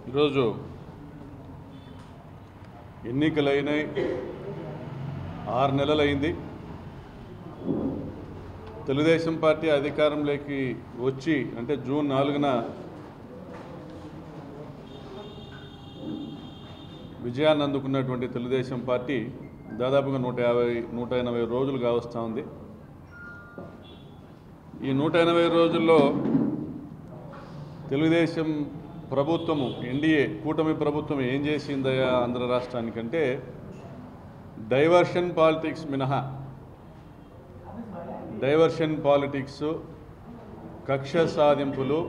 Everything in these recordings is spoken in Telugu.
ఈరోజు ఎన్నికలైనాయి ఆరు నెలలైంది తెలుగుదేశం పార్టీ అధికారంలోకి వచ్చి అంటే జూన్ నాలుగున విజయాన్ని అందుకున్నటువంటి తెలుగుదేశం పార్టీ దాదాపుగా నూట యాభై నూట ఎనభై రోజులు కావస్తూ ఉంది ఈ నూట ఎనభై రోజుల్లో తెలుగుదేశం ప్రభుత్వము ఎన్డీఏ కూటమి ప్రభుత్వం ఏం చేసిందయా ఆంధ్ర రాష్ట్రానికంటే డైవర్షన్ పాలిటిక్స్ మినహా డైవర్షన్ పాలిటిక్స్ కక్ష సాధింపులు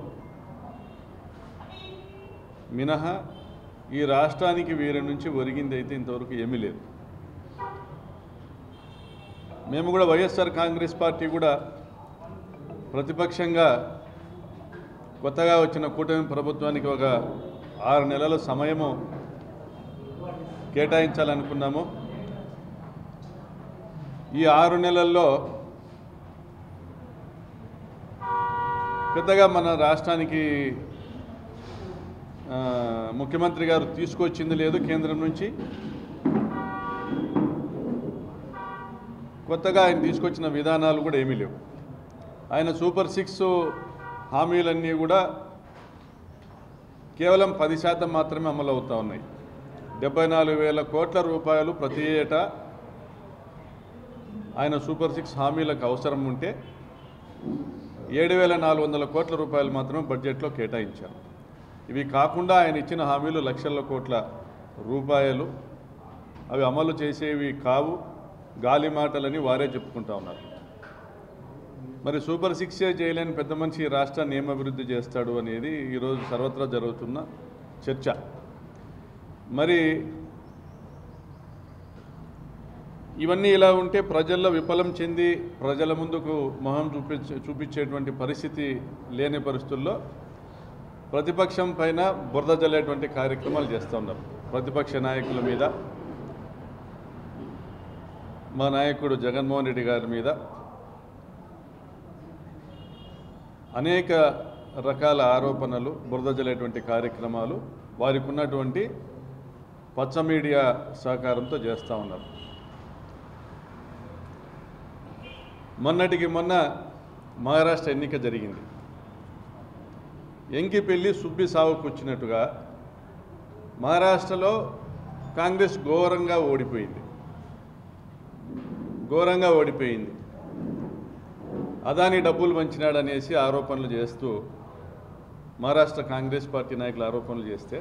మినహా ఈ రాష్ట్రానికి వీరి నుంచి ఒరిగింది అయితే ఇంతవరకు ఏమీ లేదు మేము కూడా వైఎస్ఆర్ కాంగ్రెస్ పార్టీ కూడా ప్రతిపక్షంగా కొత్తగా వచ్చిన కూటమి ప్రభుత్వానికి ఒక ఆరు నెలల సమయము కేటాయించాలనుకున్నాము ఈ ఆరు నెలల్లో పెద్దగా మన రాష్ట్రానికి ఆ, ముఖ్యమంత్రి గారు తీసుకొచ్చింది లేదు కేంద్రం నుంచి కొత్తగా ఆయన తీసుకొచ్చిన విధానాలు కూడా ఏమీ లేవు ఆయన సూపర్ సిక్స్ హామీలన్నీ కూడా కేవలం పది శాతం మాత్రమే అమలు అవుతూ ఉన్నాయి డెబ్బై నాలుగు వేల కోట్ల రూపాయలు ప్రతి ఏటా ఆయన సూపర్ సిక్స్ హామీలకు అవసరం ఉంటే ఏడు వేల నాలుగు వందల కోట్ల రూపాయలు మాత్రమే బడ్జెట్లో కేటాయించారు ఇవి కాకుండా ఆయన ఇచ్చిన హామీలు లక్షల కోట్ల రూపాయలు అవి అమలు చేసేవి కావు గాలి మాటలని వారే చెప్పుకుంటా ఉన్నారు మరి సూపర్ సిక్సే చేయలేని పెద్ద మనిషి ఈ రాష్ట్రాన్ని ఏం అభివృద్ధి చేస్తాడు అనేది ఈరోజు సర్వత్రా జరుగుతున్న చర్చ మరి ఇవన్నీ ఇలా ఉంటే ప్రజల్లో విఫలం చెంది ప్రజల ముందుకు మొహం చూపించే చూపించేటువంటి పరిస్థితి లేని పరిస్థితుల్లో ప్రతిపక్షం పైన బురద జల్లేటువంటి కార్యక్రమాలు చేస్తూ ఉన్నారు ప్రతిపక్ష నాయకుల మీద మా నాయకుడు జగన్మోహన్ రెడ్డి గారి మీద అనేక రకాల ఆరోపణలు బురద జల్లేటువంటి కార్యక్రమాలు వారికి ఉన్నటువంటి పచ్చ మీడియా సహకారంతో చేస్తూ ఉన్నారు మొన్నటికి మొన్న మహారాష్ట్ర ఎన్నిక జరిగింది ఎంకి పెళ్లి సుబ్బి సావుకు వచ్చినట్టుగా మహారాష్ట్రలో కాంగ్రెస్ ఘోరంగా ఓడిపోయింది ఘోరంగా ఓడిపోయింది అదాని డబ్బులు పంచినాడనేసి ఆరోపణలు చేస్తూ మహారాష్ట్ర కాంగ్రెస్ పార్టీ నాయకులు ఆరోపణలు చేస్తే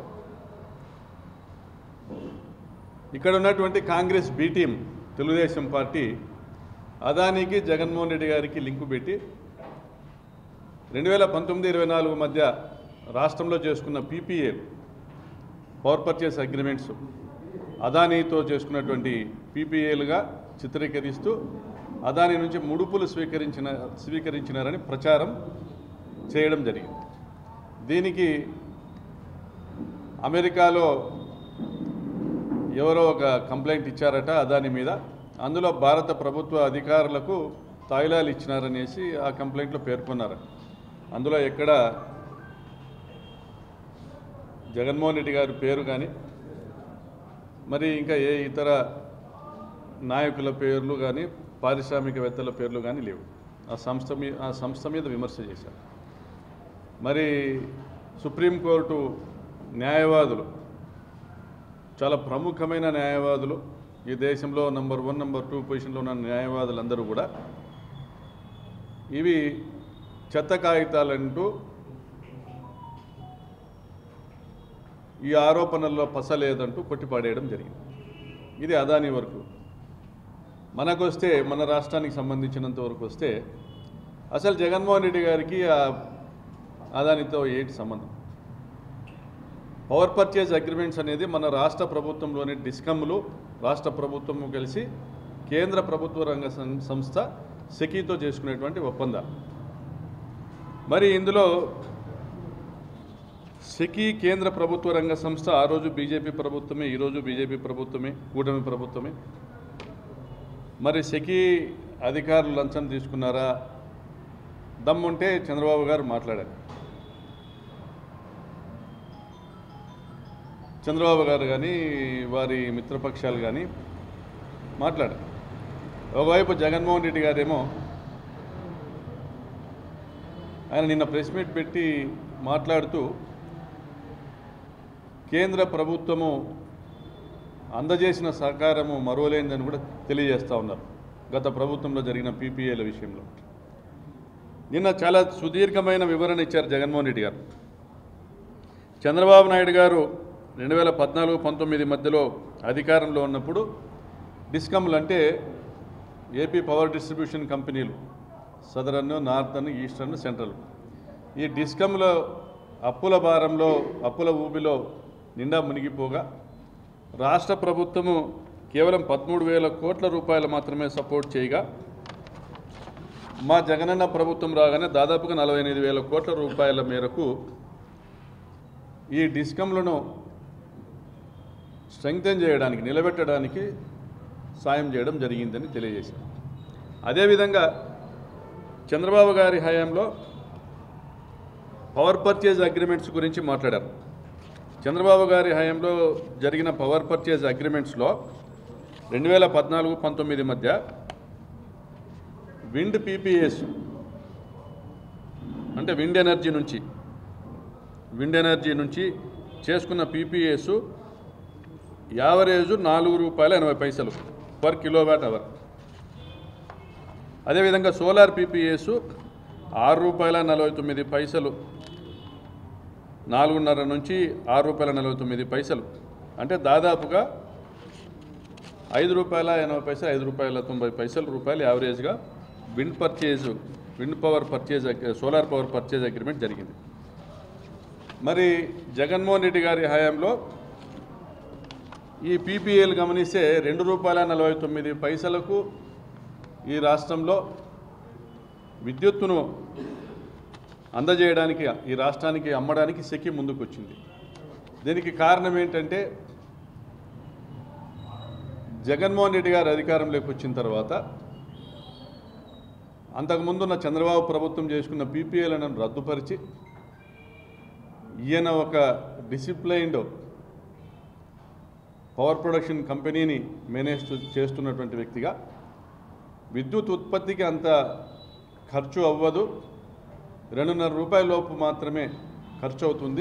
ఇక్కడ ఉన్నటువంటి Congress B team Telugu Desam party అదానికి జగన్మోహన్ రెడ్డి గారికి లింకు పెట్టి రెండు వేల పంతొమ్మిది ఇరవై నాలుగు మధ్య రాష్ట్రంలో చేసుకున్న పీపీఏ పవర్ పర్చేస్ అగ్రిమెంట్స్ అదానీతో చేసుకున్నటువంటి పీపీఏలుగా చిత్రీకరిస్తూ అదాని నుంచి ముడుపులు స్వీకరించిన స్వీకరించినారని ప్రచారం చేయడం జరిగింది దీనికి అమెరికాలో ఎవరో ఒక కంప్లైంట్ ఇచ్చారట అదాని మీద అందులో భారత ప్రభుత్వ అధికారులకు తాయిలాలు ఇచ్చినారనేసి ఆ కంప్లైంట్లో పేర్కొన్నారు అందులో ఎక్కడ జగన్మోహన్ రెడ్డి గారి పేరు కానీ మరి ఇంకా ఏ ఇతర నాయకుల పేర్లు కానీ పారిశ్రామికవేత్తల పేర్లు కానీ లేవు ఆ సంస్థ మీ ఆ సంస్థ మీద విమర్శ చేశారు మరి సుప్రీంకోర్టు న్యాయవాదులు చాలా ప్రముఖమైన న్యాయవాదులు ఈ దేశంలో నంబర్ వన్ నంబర్ టూ పొజిషన్లో ఉన్న న్యాయవాదులందరూ కూడా ఇవి చెత్త కాగితాలంటూ ఈ ఆరోపణల్లో పస లేదంటూ కొట్టిపాడేయడం జరిగింది ఇది అదాని వరకు మనకు వస్తే మన రాష్ట్రానికి సంబంధించినంత వరకు వస్తే అసలు జగన్మోహన్ రెడ్డి గారికి ఆ అదానితో ఏంటి సంబంధం పవర్ పర్చేజ్ అగ్రిమెంట్స్ అనేది మన రాష్ట్ర ప్రభుత్వంలోని డిస్కమ్లు రాష్ట్ర ప్రభుత్వము కలిసి కేంద్ర ప్రభుత్వ రంగ సం- సంస్థ సెకీతో చేసుకునేటువంటి ఒప్పందాలు మరి ఇందులో సెకీ కేంద్ర ప్రభుత్వ రంగ సంస్థ ఆ రోజు బీజేపీ ప్రభుత్వమే ఈరోజు బీజేపీ ప్రభుత్వమే కూటమి ప్రభుత్వమే మరి సెకీ అధికారులు లంచం తీసుకున్నారా దమ్ముంటే చంద్రబాబు గారు మాట్లాడారు చంద్రబాబు గారు కానీ వారి మిత్రపక్షాలు కానీ మాట్లాడారు ఒకవైపు జగన్మోహన్ రెడ్డి గారేమో ఆయన నిన్న ప్రెస్ మీట్ పెట్టి మాట్లాడుతూ కేంద్ర ప్రభుత్వము అందజేసిన సహకారము మరోలేనిదని కూడా తెలియజేస్తూ ఉన్నారు గత ప్రభుత్వంలో జరిగిన పీపీఏల విషయంలో నిన్న చాలా సుదీర్ఘమైన వివరణ ఇచ్చారు జగన్మోహన్ రెడ్డి గారు చంద్రబాబు నాయుడు గారు రెండు వేల పద్నాలుగు పంతొమ్మిది మధ్యలో అధికారంలో ఉన్నప్పుడు డిస్కమ్లు అంటే ఏపీ పవర్ డిస్ట్రిబ్యూషన్ కంపెనీలు సదరన్ నార్థన్ ఈస్టర్న్ సెంట్రల్ ఈ డిస్కమ్లో అప్పుల భారంలో అప్పుల ఊబిలో నిండా మునిగిపోగా రాష్ట్ర ప్రభుత్వము కేవలం పదమూడు వేల కోట్ల రూపాయలు మాత్రమే సపోర్ట్ చేయగా మా జగనన్న ప్రభుత్వం రాగానే దాదాపుగా నలభై ఎనిమిది వేల కోట్ల రూపాయల మేరకు ఈ డిస్కమ్లను స్ట్రెంగ్తెన్ చేయడానికి నిలబెట్టడానికి సాయం చేయడం జరిగిందని తెలియజేశారు అదేవిధంగా చంద్రబాబు గారి హయాంలో పవర్ పర్చేజ్ అగ్రిమెంట్స్ గురించి మాట్లాడారు చంద్రబాబు గారి హయాంలో జరిగిన పవర్ పర్చేజ్ అగ్రిమెంట్స్లో రెండు వేల పద్నాలుగు పంతొమ్మిది మధ్య విండ్ పీపీఎస్ అంటే విండ్ ఎనర్జీ నుంచి విండ్ ఎనర్జీ నుంచి చేసుకున్న పీపీఎస్ యావరేజ్ నాలుగు రూపాయల ఎనభై పైసలు పర్ కిలోవాట్ అవర్ అదేవిధంగా సోలార్ పీపీఎస్ ఆరు రూపాయల నలభై తొమ్మిది పైసలు నాలుగున్నర నుంచి ఆరు రూపాయల నలభై తొమ్మిది పైసలు అంటే దాదాపుగా ఐదు రూపాయల ఎనభై పైసలు ఐదు రూపాయల తొంభై పైసలు రూపాయలు యావరేజ్గా wind purchase wind power purchase అగ్- సోలార్ పవర్ పర్చేజ్ అగ్రిమెంట్ జరిగింది మరి జగన్మోహన్ రెడ్డి గారి హయాంలో ఈ పీపీఎల్ గమనిస్తే రెండు రూపాయల నలభై తొమ్మిది పైసలకు ఈ రాష్ట్రంలో విద్యుత్తును అందజేయడానికి ఈ రాష్ట్రానికి అమ్మడానికి సెకి ముందుకు వచ్చింది దీనికి కారణం ఏంటంటే జగన్మోహన్ రెడ్డి గారు అధికారంలోకి వచ్చిన తర్వాత అంతకుముందున్న చంద్రబాబు ప్రభుత్వం చేసుకున్న పీపీఎల్ను రద్దుపరిచి ఈయన ఒక డిసిప్లైన్డ్ పవర్ ప్రొడక్షన్ కంపెనీని మేనేజ్ చేస్తున్నటువంటి వ్యక్తిగా విద్యుత్ ఉత్పత్తికి అంత ఖర్చు అవ్వదు రెండున్నర రూపాయల లోపు మాత్రమే ఖర్చు అవుతుంది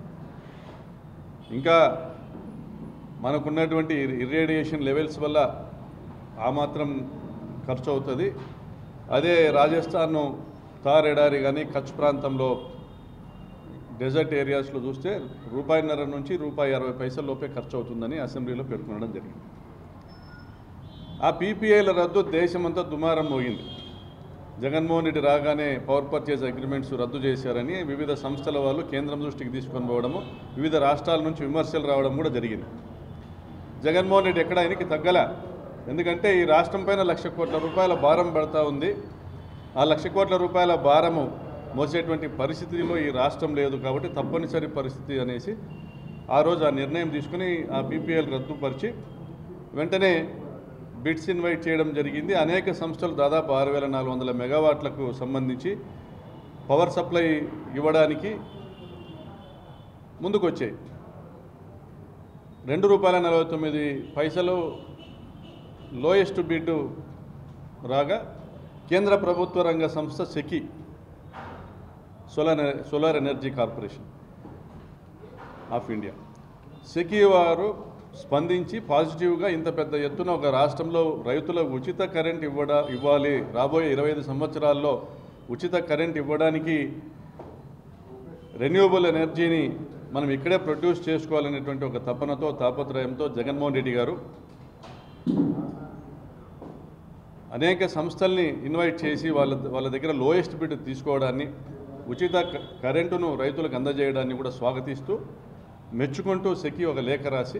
ఇంకా మనకున్నటువంటి ఇర్రేడియేషన్ లెవెల్స్ వల్ల ఆ మాత్రం ఖర్చు అవుతుంది అదే రాజస్థాన్ తార్ ఎడారి కానీ కచ్ ప్రాంతంలో డెజర్ట్ ఏరియాస్లో చూస్తే రూపాయిన్నర నుంచి రూపాయి అరవై పైసల లోపే ఖర్చు అవుతుందని అసెంబ్లీలో పేర్కొనడం జరిగింది ఆ పీపీఐల రద్దు దేశమంతా దుమారం మోగింది జగన్మోహన్ రెడ్డి రాగానే పవర్ పర్చేజ్ అగ్రిమెంట్స్ రద్దు చేశారని వివిధ సంస్థల వాళ్ళు కేంద్రం దృష్టికి తీసుకొని పోవడము వివిధ రాష్ట్రాల నుంచి విమర్శలు రావడం కూడా జరిగింది జగన్మోహన్ రెడ్డి ఎక్కడ ఆయనకి తగ్గల ఎందుకంటే ఈ రాష్ట్రం పైన లక్ష కోట్ల రూపాయల భారం పడతా ఉంది ఆ లక్ష కోట్ల రూపాయల భారము మోసేటువంటి పరిస్థితిలో ఈ రాష్ట్రం లేదు కాబట్టి తప్పనిసరి పరిస్థితి అనేసి ఆ రోజు ఆ నిర్ణయం తీసుకుని ఆ పీపీఎల్ రద్దుపరిచి వెంటనే బిడ్స్ ఇన్వైట్ చేయడం జరిగింది అనేక సంస్థలు దాదాపు ఆరు వేల నాలుగు వందల మెగావాట్లకు సంబంధించి పవర్ సప్లై ఇవ్వడానికి ముందుకొచ్చాయి రెండు రూపాయల నలభై తొమ్మిది పైసలు లోయెస్ట్ బిడ్ రాగా కేంద్ర ప్రభుత్వ రంగ సంస్థ SECI solar solar energy corporation of India SECI వారు స్పందించి పాజిటివ్గా ఇంత పెద్ద ఎత్తున ఒక రాష్ట్రంలో రైతులకు ఉచిత కరెంట్ ఇవ్వడ ఇవ్వాలి రాబోయే ఇరవై ఐదు సంవత్సరాల్లో ఉచిత కరెంట్ ఇవ్వడానికి రెన్యూవబుల్ ఎనర్జీని మనం ఇక్కడే ప్రొడ్యూస్ చేసుకోవాలనేటువంటి ఒక తపనతో తాపత్రయంతో జగన్మోహన్ రెడ్డి గారు అనేక సంస్థల్ని ఇన్వైట్ చేసి వాళ్ళ వాళ్ళ దగ్గర లోయెస్ట్ బిడ్ తీసుకోవడాన్ని ఉచిత క- కరెంటును రైతులకు అందజేయడాన్ని కూడా స్వాగతిస్తూ మెచ్చుకుంటూ సెకి ఒక లేఖ రాసి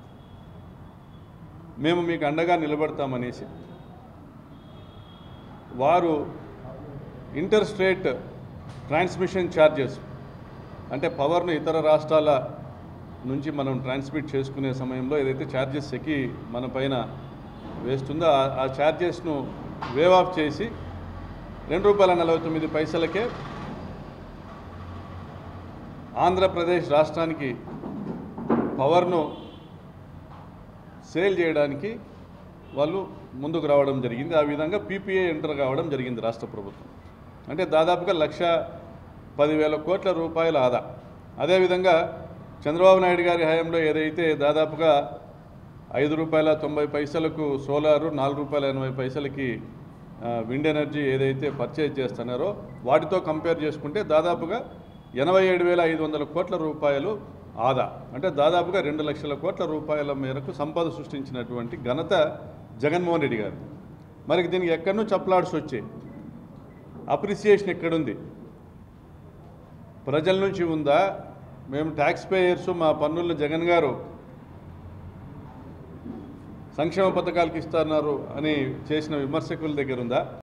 మేము మీకు అండగా నిలబడతామనేసి వారు ఇంటర్ స్టేట్ ట్రాన్స్మిషన్ ఛార్జెస్ అంటే పవర్ను ఇతర రాష్ట్రాల నుంచి మనం ట్రాన్స్మిట్ చేసుకునే సమయంలో ఏదైతే ఛార్జెస్ ఎక్కి మన పైన వేస్తుందో ఆ- ఆ ఛార్జెస్ను వేవ్ ఆఫ్ చేసి రెండు రూపాయల నలభై తొమ్మిది పైసలకే ఆంధ్రప్రదేశ్ రాష్ట్రానికి పవర్ను సేల్ చేయడానికి వాళ్ళు ముందుకు రావడం జరిగింది ఆ విధంగా పీపీఏ ఎంటర్ కావడం జరిగింది రాష్ట్ర ప్రభుత్వం అంటే దాదాపుగా లక్ష పదివేల కోట్ల రూపాయల ఆదా అదేవిధంగా చంద్రబాబు నాయుడు గారి హయాంలో ఏదైతే దాదాపుగా ఐదు రూపాయల తొంభై పైసలకు సోలారు నాలుగు రూపాయల ఎనభై పైసలకి ఆ, విండ్ ఎనర్జీ ఏదైతే పర్చేజ్ చేస్తున్నారో వాటితో కంపేర్ చేసుకుంటే దాదాపుగా ఎనభై ఏడు వేల ఐదు వందల కోట్ల రూపాయలు ఆదా అంటే దాదాపుగా రెండు లక్షల కోట్ల రూపాయల మేరకు సంపద సృష్టించినటువంటి ఘనత జగన్మోహన్ రెడ్డి గారు మరి దీనికి ఎక్కడి నుంచి అప్లాడ్స్ వచ్చాయి అప్రిసియేషన్ ఎక్కడుంది ప్రజల నుంచి ఉందా మేము ట్యాక్స్ పేయర్స్ మా పన్నులను జగన్ గారు సంక్షేమ పథకాలకు ఇస్తున్నారు అని చేసిన విమర్శకుల దగ్గర ఉందా